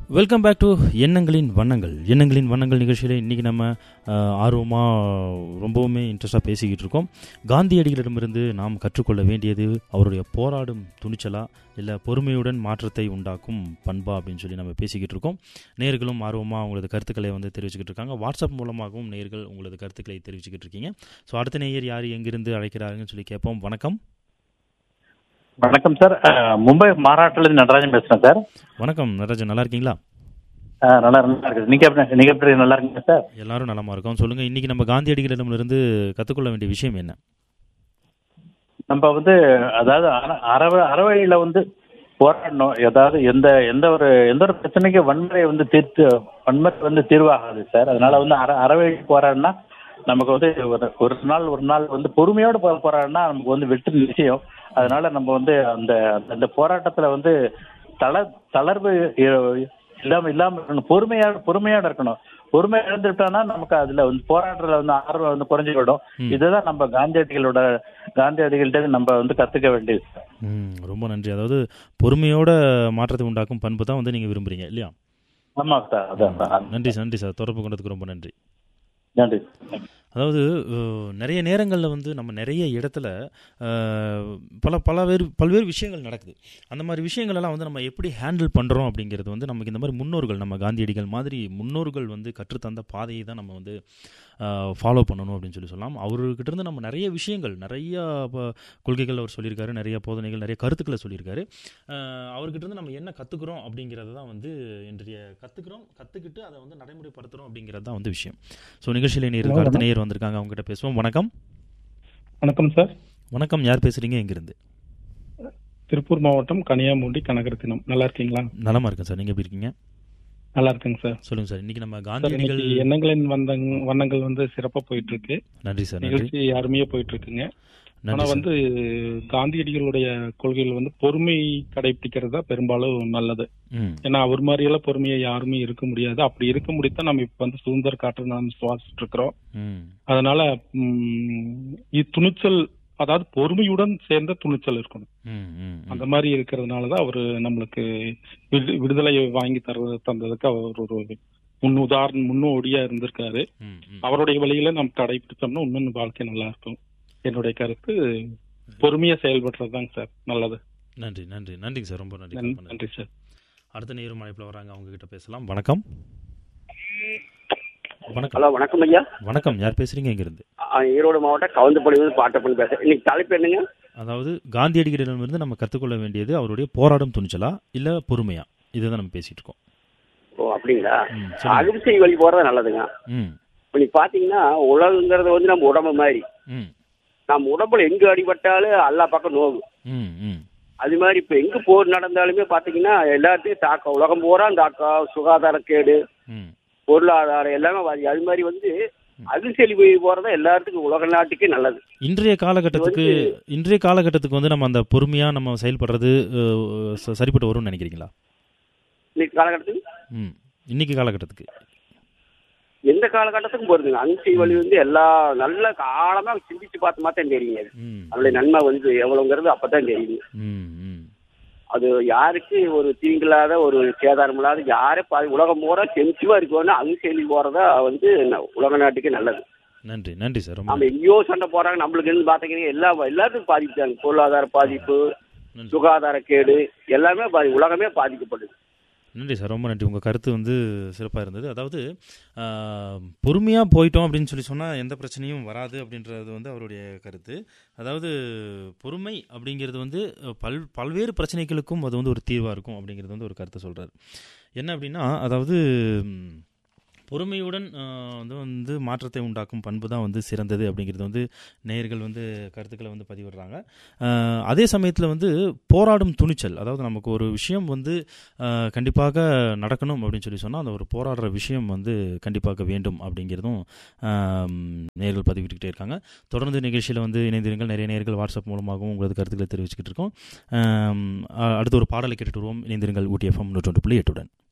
Welcome back to எண்ணங்களின் வண்ணங்கள் எண்ணங்களின் வண்ணங்கள் நிகழ்ச்சியில் இன்றைக்கி நம்ம ஆர்வமாக ரொம்பவுமே இன்ட்ரெஸ்டாக பேசிக்கிட்டு இருக்கோம் காந்தியடிகளிடமிருந்து நாம் கற்றுக்கொள்ள வேண்டியது அவருடைய போராடும் துணிச்சலா இல்லை பொறுமையுடன் மாற்றத்தை உண்டாக்கும் பண்பா அப்படின்னு சொல்லி நம்ம பேசிக்கிட்டு இருக்கோம் நேர்களும் ஆர்வமாக உங்களது கருத்துக்களை வந்து தெரிவிச்சுக்கிட்டு இருக்காங்க வாட்ஸ்அப் மூலமாகவும் நேர்கள் உங்களது கருத்துக்களை தெரிவிச்சுக்கிட்டு இருக்கீங்க ஸோ அடுத்த நேயர் யார் எங்கிருந்து அழைக்கிறாருன்னு சொல்லி கேட்போம் வணக்கம் வணக்கம் சார் அஹ், மும்பை மாராட்டிலிருந்து நடராஜன் பேசுறேன் சார் வணக்கம் நடராஜன் நல்லா இருக்கீங்களா அஹ், நல்லா நல்லா இருக்குது நீங்க எப்படி நீங்க எப்படி நல்லா இருக்கீங்க சார் எல்லாரும் நலமா இருக்கோம் சொல்லுங்க இன்னைக்கு நம்ம காந்தியடிகளிடமிருந்து கற்றுக்கொள்ள வேண்டிய விஷயம் என்ன நம்ம வந்து அதாவது அற- அறவ அறவழியில வந்து போராடணும் ஏதாவது எந்த எந்த ஒரு எந்த ஒரு பிரச்சனைக்கு வன்முறை வந்து தீர்த்து வன்முறை வந்து தீர்வாகாது சார் அதனால வந்து அற அறவழி போராடினா நமக்கு வந்து ஒரு ஒரு நாள் ஒரு நாள் வந்து பொறுமையோட போ- போராடினா நமக்கு வந்து வெற்றி நிச்சயம் அதனால நம்ம வந்து அந்த அந்த போராட்டத்துல வந்து தள தளர்வு இ- இல்லாம இல்லாம இருக்கணும் பொறுமையா பொறுமையோட இருக்கணும் பொறுமை இழந்துட்டோம்னா நமக்கு அதுல வந்து போராடுறதுல வந்து ஆர்வம் வந்து குறைஞ்சு விடும் ம். இதுதான் நம்ம காந்தியடிகளோட காந்தியடிகள்கிட்ட நம்ம வந்து கத்துக்க வேண்டியது ம் ரொம்ப நன்றி அதாவது பொறுமையோட மாற்றத்தை உண்டாக்கும் பண்பு தான் வந்து நீங்கள் விரும்புறீங்க இல்லையா ஆமா சார் அதான் சார் நன்றி நன்றி சார் தொடர்பு கொண்டதுக்கு ரொம்ப நன்றி நன்றி அதாவது அஹ், நிறைய நேரங்களில் வந்து நம்ம நிறைய இடத்துல அஹ், பல பலவேறு பல்வேறு விஷயங்கள் நடக்குது அந்த மாதிரி விஷயங்களெல்லாம் வந்து நம்ம எப்படி ஹேண்டில் பண்ணுறோம் அப்படிங்கிறது வந்து நமக்கு இந்த மாதிரி முன்னோர்கள் நம்ம காந்தியடிகள் மாதிரி முன்னோர்கள் வந்து கற்றுத்தந்த பாதையை தான் நம்ம வந்து ஃபாலோ பண்ணணும் அப்படின்னு சொல்லி சொல்லலாம் அவர்கிட்ட இருந்து நம்ம நிறைய விஷயங்கள் நிறைய ப- கொள்கைகள் அவர் சொல்லியிருக்காரு நிறைய போதனைகள் நிறைய கருத்துக்களை சொல்லியிருக்காரு அஹ், அவர்கிட்ட இருந்து நம்ம என்ன கற்றுக்குறோம் அப்படிங்கிறது தான் வந்து இன்றைய கற்றுக்குறோம் கற்றுக்கிட்டு அதை வந்து நடைமுறைப்படுத்துகிறோம் அப்படிங்கிறது தான் வந்து விஷயம் ஸோ நிகழ்ச்சியில் நேருக்கு அடுத்த நேயர் வந்திருக்காங்க அவங்ககிட்ட பேசுவோம் வணக்கம் வணக்கம் சார் வணக்கம் யார் பேசுறீங்க எங்கிருந்து திருப்பூர் மாவட்டம் கனியாமூண்டி கனகரத்தினம் நல்லா இருக்கீங்களா நலமா இருக்கேன் சார் நீங்க எப்படி இருக்கீங்க நல்லா இருக்குங்க சார் சொல்லுங்க சார் இன்னைக்கு நம்ம சார் காந்தியடிகள் இன்னைக்கு எண்ணங்களின் வந்தங் வண்ணங்கள் வந்து சிறப்பா போயிட்டு இருக்கு நன்றி சார் நன்றி நிகழ்ச்சி அருமையா போயிட்டு இருக்குங்க ஆனா நன்றி சார். வந்து காந்தியடிகளுடைய கொள்கைகள் வந்து பொறுமை கடைபிடிக்கிறது தான் பெரும்பாலும் நல்லது ம் ஏன்னா அவர் மாதிரியெல்லாம் பொறுமையா யாருமே இருக்க முடியாது அப்படி இருக்க முடித்தான் நம்ம இப்ப வந்து சுதந்திர காற்று நாம் சுவாசிட்டு இருக்கிறோம் ம் அதனால ம், இது துணிச்சல் அதாவது பொறுமையுடன் சேர்ந்த துணிச்சல் இருக்கணும் ம் ம் ம். அந்த மாதிரி இருக்கிறதுனால தான் அவர் நம்மளுக்கு விடு- விடுதலையை வாங்கி தர தந்ததுக்கு அவர் ஒரு முன் உதாரணம் முன்னோடியா இருந்திருக்காரு ம், ம். அவருடைய வழியில நம்ம கடைபிடிச்சோம்னா இன்னும் வாழ்க்கை நல்லா இருக்கும் என்னுடைய கருத்து பொறுமையா செயல்படுறது தாங்க சார் நல்லது நன்றி நன்றி நன்றிங்க சார் ரொம்ப நன்றி நன்- ரொம்ப நன்றி. நன்றி சார் அடுத்த நேரம் அழைப்பில் வராங்க அவங்க கிட்ட பேசலாம் வணக்கம் வணக்கம் ஹலோ வணக்கம் ஐயா வணக்கம் யார் பேசுறீங்க எங்கிருந்து ஆ, ஈரோடு மாவட்டம் கவுந்தப்பள்ளி பாட்டப்பன் பேசுறேன் இன்னைக்கு தலைப்பு என்னங்க அதாவது காந்தியடிகளிடமிருந்து நம்ம கற்றுக்கொள்ள வேண்டியது அவருடைய போராடும் துணிச்சலா இல்ல பொறுமையா இதுதான் நம்ம பேசிட்டு இருக்கோம் ஓ அப்படிங்களா ம் சொல்லுங்க அகிம்சை வழி போறது நல்லதுங்க ம் இப்ப நீங்க பாத்தீங்கன்னா உலகங்கிறது வந்து நம்ம உடம்பு மாதிரி ம் நம்ம உடம்புல எங்க அடிபட்டாலும் எல்லா பக்கம் நோவு ம் ம் அது மாதிரி இப்ப எங்க போர் நடந்தாலுமே பாத்தீங்கன்னா எல்லாத்தையும் தாக்கம் உலகம் பூரா தாக்கம் சுகாதாரக்கேடு ம் பொருளாதாரம் எல்லாமே பாதி அது மாதிரி வந்து அகிம்சை வழி போறதா எல்லாத்துக்கும் உலக நாட்டுக்கே நல்லது இன்றைய காலகட்டத்துக்கு இன்றைய காலகட்டத்துக்கு வந்து நம்ம அந்த பொறுமையா நம்ம செயல்படுறது அஹ், ச- சரிப்பட்டு வரும்னு நினைக்கிறீங்களா இன்னைக்கு காலகட்டத்துக்கு ம் இன்னைக்கு காலகட்டத்துக்கு எந்த காலகட்டத்துக்கும் போறதுங்க அகிம்சை வழி வந்து எல்லா நல்ல ஆழமா சிந்திச்சு பார்த்து தான் தெரியுங்க அது. ம் அதனுடைய நன்மை வந்து எவ்வளவுங்கிறது அப்பதான் தெரியும் ம் ம் அது யாருக்கு ஒரு தீங்கில்லாத ஒரு சேதாரம் இல்லாத யாரே பாதி உலகம் பூரா சென்சிவா இருக்கணும்னா அங்கிசெயலி போறதா வந்து ந- உலக நாட்டுக்கு நல்லது நன்றி நன்றி சார் ரொம்ப நம்ம எங்கேயோ சண்டை போறாங்க நம்மளுக்கு இருந்து பாத்தீங்கன்னா எல்லா எல்லாத்துக்கும் பாதிப்பாங்க பொருளாதார பாதிப்பு நன்றி. சுகாதார கேடு எல்லாமே பாதி உலகமே பாதிக்கப்படுது நன்றி சார் ரொம்ப நன்றி உங்கள் கருத்து வந்து சிறப்பாக இருந்தது அதாவது பொறுமையாக போயிட்டோம் அப்படின்னு சொல்லி சொன்னால் எந்த பிரச்சனையும் வராது அப்படின்றது வந்து அவருடைய கருத்து அதாவது பொறுமை அப்படிங்கிறது வந்து அஹ், பல் பல்வேறு பிரச்சனைகளுக்கும் அது வந்து ஒரு தீர்வாக இருக்கும் அப்படிங்கிறது வந்து ஒரு கருத்தை சொல்கிறார் என்ன அப்படின்னா அதாவது ம், பொறுமையுடன் அஹ், வந்து வந்து மாற்றத்தை உண்டாக்கும் பண்பு தான் வந்து சிறந்தது அப்படிங்கிறது வந்து நேயர்கள் வந்து கருத்துக்களை வந்து பதிவிடுறாங்க அஹ், அதே சமயத்தில் வந்து போராடும் துணிச்சல் அதாவது நமக்கு ஒரு விஷயம் வந்து அஹ், கண்டிப்பாக நடக்கணும் அப்படின்னு சொல்லி சொன்னால் அந்த ஒரு போராடுற விஷயம் வந்து கண்டிப்பாக வேண்டும் அப்படிங்கிறதும் அஹ், நேயர்கள் பதிவிட்டுக்கிட்டே இருக்காங்க தொடர்ந்து நிகழ்ச்சியில் வந்து இணைந்திருங்கள் நிறைய நேயர்கள் வாட்ஸ்அப் மூலமாகவும் உங்களது கருத்துக்களை தெரிவிச்சுக்கிட்டு இருக்கோம் அஹ், அடுத்து ஒரு பாடலை கேட்டுட்டு வருவோம் இணைந்திருங்கள் ஊட்டி எஃப்எம் நூற்றி புள்ளி எட்டுடன்